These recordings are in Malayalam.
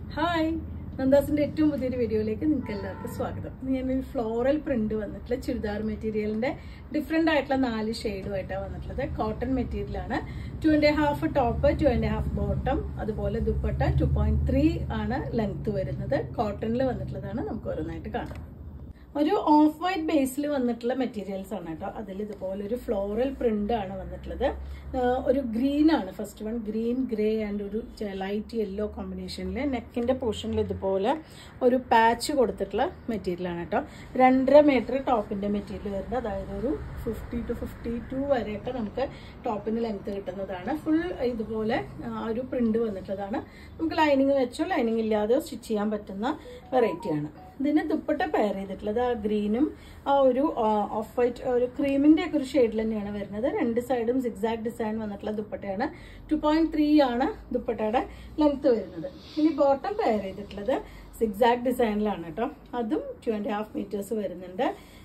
ഹായ് നന്ദാസിന്റെ ഏറ്റവും പുതിയൊരു വീഡിയോയിലേക്ക് നിങ്ങൾക്ക് എല്ലാവർക്കും സ്വാഗതം ഇന്ന് ഞാനൊരു ഫ്ലോറൽ പ്രിന്റ് വന്നിട്ടുള്ള ചുരിദാർ മെറ്റീരിയലിന്റെ ഡിഫറെന്റ് ആയിട്ടുള്ള നാല് ഷെയ്ഡുമായിട്ടാണ് വന്നിട്ടുള്ളത് കോട്ടൺ മെറ്റീരിയലാണ് two and half top two and half bottom അതുപോലെ ദുപ്പട്ട ടു പോയിന്റ് ത്രീ ആണ് ലെങ്ത് വരുന്നത് കോട്ടണിൽ വന്നിട്ടുള്ളതാണ് നമുക്ക് ഓരോന്നായിട്ട് കാണാം ഒരു ഓഫ് വൈറ്റ് ബേസിൽ വന്നിട്ടുള്ള മെറ്റീരിയൽസ് ആണ് കേട്ടോ അതിൽ ഇതുപോലെ ഒരു ഫ്ലോറൽ പ്രിന്റ് ആണ് വന്നിട്ടുള്ളത് ആഹ് ഒരു ഗ്രീൻ ആണ് first one green grey and ഒരു ലൈറ്റ് യെല്ലോ കോമ്പിനേഷനിൽ നെക്കിന്റെ പോർഷനിൽ ഇതുപോലെ ഒരു പാച്ച് കൊടുത്തിട്ടുള്ള മെറ്റീരിയൽ ആണ് കേട്ടോ രണ്ടര മീറ്റർ ടോപ്പിന്റെ മെറ്റീരിയൽ വരുന്നത് അതായത് ഒരു ഫിഫ്റ്റി ടു ഫിഫ്റ്റി ടു വരെയൊക്കെ നമുക്ക് ടോപ്പിന് ലെങ്ത് കിട്ടുന്നതാണ് ഫുൾ ഇതുപോലെ ആ ഒരു പ്രിന്റ് വന്നിട്ടുള്ളതാണ് നമുക്ക് ലൈനിങ് വെച്ചോ ലൈനിങ് ഇല്ലാതെ സ്റ്റിച്ച് ചെയ്യാൻ പറ്റുന്ന വെറൈറ്റിയാണ് ഇതിന് ദുപ്പട്ട പെയർ ചെയ്തിട്ടുള്ളത് ആ ഗ്രീനും ആ ഒരു ഓഫ് വൈറ്റ് ഒരു ക്രീമിന്റെ ഒക്കെ ഒരു ഷെയ്ഡിൽ തന്നെയാണ് വരുന്നത് രണ്ട് സൈഡും സിക്സാക്ട് ഡിസൈൻ വന്നിട്ടുള്ള ദുപ്പട്ടയാണ് ടു പോയിന്റ് ത്രീ ആണ് ദുപ്പട്ടയുടെ ലെങ്ത് വരുന്നത് ഇനി ബോട്ടം പെയർ ചെയ്തിട്ടുള്ളത് സിക്സാക്ട് ഡിസൈനിലാണ് കേട്ടോ അതും ടു ആൻഡ് ഹാഫ് മീറ്റേഴ്സ് വരുന്നുണ്ട്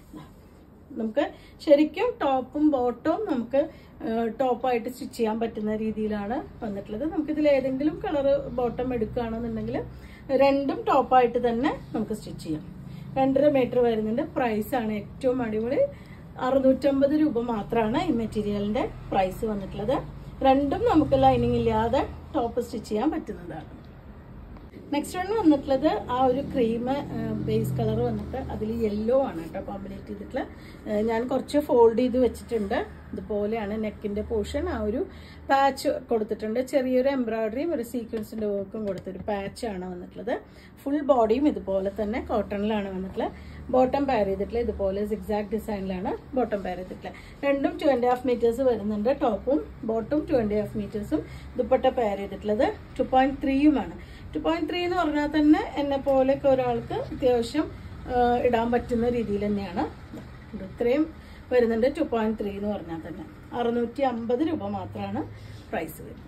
നമുക്ക് ശരിക്കും ടോപ്പും ബോട്ടവും നമുക്ക് ടോപ്പായിട്ട് സ്റ്റിച്ച് ചെയ്യാൻ പറ്റുന്ന രീതിയിലാണ് വന്നിട്ടുള്ളത് നമുക്കിതിൽ ഏതെങ്കിലും കളർ ബോട്ടം എടുക്കുകയാണെന്നുണ്ടെങ്കിൽ രണ്ടും ടോപ്പായിട്ട് തന്നെ നമുക്ക് സ്റ്റിച്ച് ചെയ്യാം രണ്ടര മീറ്റർ വരുന്നുണ്ട് പ്രൈസാണ് ഏറ്റവും അടിപൊളി അറുന്നൂറ്റമ്പത് രൂപ മാത്രമാണ് ഈ മെറ്റീരിയലിന്റെ പ്രൈസ് വന്നിട്ടുള്ളത് രണ്ടും നമുക്ക് ലൈനിങ് ഇല്ലാതെ ടോപ്പ് സ്റ്റിച്ച് ചെയ്യാൻ പറ്റുന്നതാണ് നെക്സ്റ്റ് വൺ വന്നിട്ടുള്ളത് ആ ഒരു ക്രീം ബേസ് കളർ വന്നിട്ട് അതിൽ യെല്ലോ ആണ് കേട്ടോ കോമ്പിനേറ്റ് ചെയ്തിട്ടുള്ള ഞാൻ കുറച്ച് ഫോൾഡ് ചെയ്ത് വെച്ചിട്ടുണ്ട് ഇതുപോലെയാണ് നെക്കിന്റെ പോർഷൻ ആ ഒരു പാച്ച് കൊടുത്തിട്ടുണ്ട് ചെറിയൊരു എംബ്രോയിഡറിയും ഒരു സീക്വൻസിന്റെ വർക്കും കൊടുത്തൊരു പാച്ചാണ് വന്നിട്ടുള്ളത് ഫുൾ ബോഡിയും ഇതുപോലെ തന്നെ കോട്ടണിലാണ് വന്നിട്ടുള്ളത് ബോട്ടം പെയർ ചെയ്തിട്ടുള്ള ഇതുപോലെ സിക്സാക്ട് ഡിസൈനിലാണ് ബോട്ടം പെയർ ചെയ്തിട്ടുള്ളത് രണ്ടും ടു ആൻഡ് ഹാഫ് മീറ്റേഴ്സ് വരുന്നുണ്ട് ടോപ്പും ബോട്ടും ടു ആൻഡ് ഹാഫ് മീറ്റേഴ്സും ദുപ്പട്ട പെയർ ചെയ്തിട്ടുള്ളത് ടു പോയിന്റ് ത്രീയുമാണ് ടു പോയിന്റ് ത്രീ എന്ന് പറഞ്ഞാൽ തന്നെ എന്നെ പോലെയൊക്കെ ഒരാൾക്ക് അത്യാവശ്യം ഇടാൻ പറ്റുന്ന രീതിയിൽ തന്നെയാണ് ഇത്രയും വരുന്നുണ്ട് ടു പോയിന്റ് ത്രീ എന്ന് പറഞ്ഞാൽ തന്നെ അറുന്നൂറ്റി അമ്പത് രൂപ മാത്രമാണ് പ്രൈസ് വരുന്നത്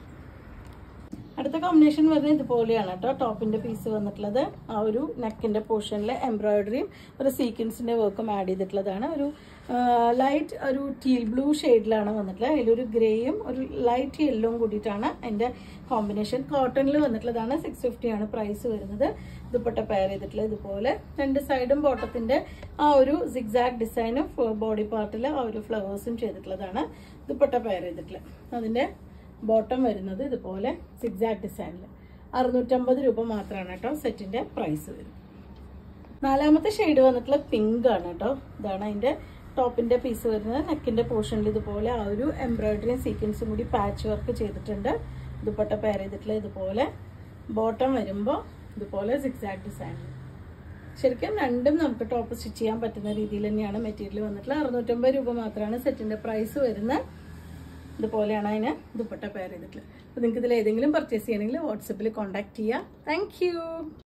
അടുത്ത കോമ്പിനേഷൻ വരുന്നത് ഇതുപോലെയാണ് കേട്ടോ ടോപ്പിന്റെ പീസ് വന്നിട്ടുള്ളത് ആ ഒരു നെക്കിന്റെ പോർഷനിൽ എംബ്രോയിഡറിയും ഒരു സീക്വൻസിന്റെ വർക്കും ആഡ് ചെയ്തിട്ടുള്ളതാണ് ഒരു ലൈറ്റ് ഒരു ടീൽ ബ്ലൂ ഷെയ്ഡിലാണ് വന്നിട്ടുള്ളത് അതിലൊരു ഗ്രേയും ഒരു ലൈറ്റ് യെല്ലോയും കൂടിയിട്ടാണ് അതിന്റെ കോമ്പിനേഷൻ കോട്ടണിൽ വന്നിട്ടുള്ളതാണ് സിക്സ് ഫിഫ്റ്റി ആണ് പ്രൈസ് വരുന്നത് ദുപ്പട്ട പെയർ ചെയ്തിട്ടുള്ളത് ഇതുപോലെ രണ്ട് സൈഡും ബോട്ടത്തിന്റെ ആ ഒരു സിക്സാക്ട് ഡിസൈനും ബോഡി പാർട്ടിൽ ആ ഒരു ഫ്ലവേഴ്സും ചെയ്തിട്ടുള്ളതാണ് ദുപ്പട്ട പെയർ ചെയ്തിട്ടുള്ളത് അതിന്റെ ബോട്ടം വരുന്നത് ഇതുപോലെ സിക്സാക്ട് ഡിസൈനിൽ അറുന്നൂറ്റമ്പത് രൂപ മാത്രമാണ് കേട്ടോ സെറ്റിന്റെ പ്രൈസ് വരുന്നത് നാലാമത്തെ ഷെയ്ഡ് വന്നിട്ടുള്ള പിങ്ക് ആണ് കേട്ടോ ഇതാണ് അതിന്റെ ടോപ്പിന്റെ പീസ് വരുന്നത് നെക്കിന്റെ പോർഷനിൽ ഇതുപോലെ ആ ഒരു എംബ്രോയിഡറിയും സീക്വൻസും കൂടി പാച്ച് വർക്ക് ചെയ്തിട്ടുണ്ട് ദുപ്പട്ട പെയർ ചെയ്തിട്ടുള്ള ഇതുപോലെ ബോട്ടം വരുമ്പോൾ ഇതുപോലെ സിക്സാക്ട് ഡിസൈനിൽ ശരിക്കും രണ്ടും നമുക്ക് ടോപ്പ് സ്റ്റിച്ച് ചെയ്യാൻ പറ്റുന്ന രീതിയിൽ തന്നെയാണ് മെറ്റീരിയൽ വന്നിട്ടുള്ളത് അറുന്നൂറ്റമ്പത് രൂപ മാത്രമാണ് സെറ്റിന്റെ പ്രൈസ് വരുന്നത് ഇതുപോലെയാണ് അതിന് ദുപ്പട്ട പെയർ ചെയ്തിട്ടുള്ളത് അപ്പോൾ നിങ്ങൾക്ക് ഇതിൽ ഏതെങ്കിലും പർച്ചേസ് ചെയ്യണമെങ്കിൽ വാട്സപ്പിൽ കോൺടാക്ട് ചെയ്യുക താങ്ക്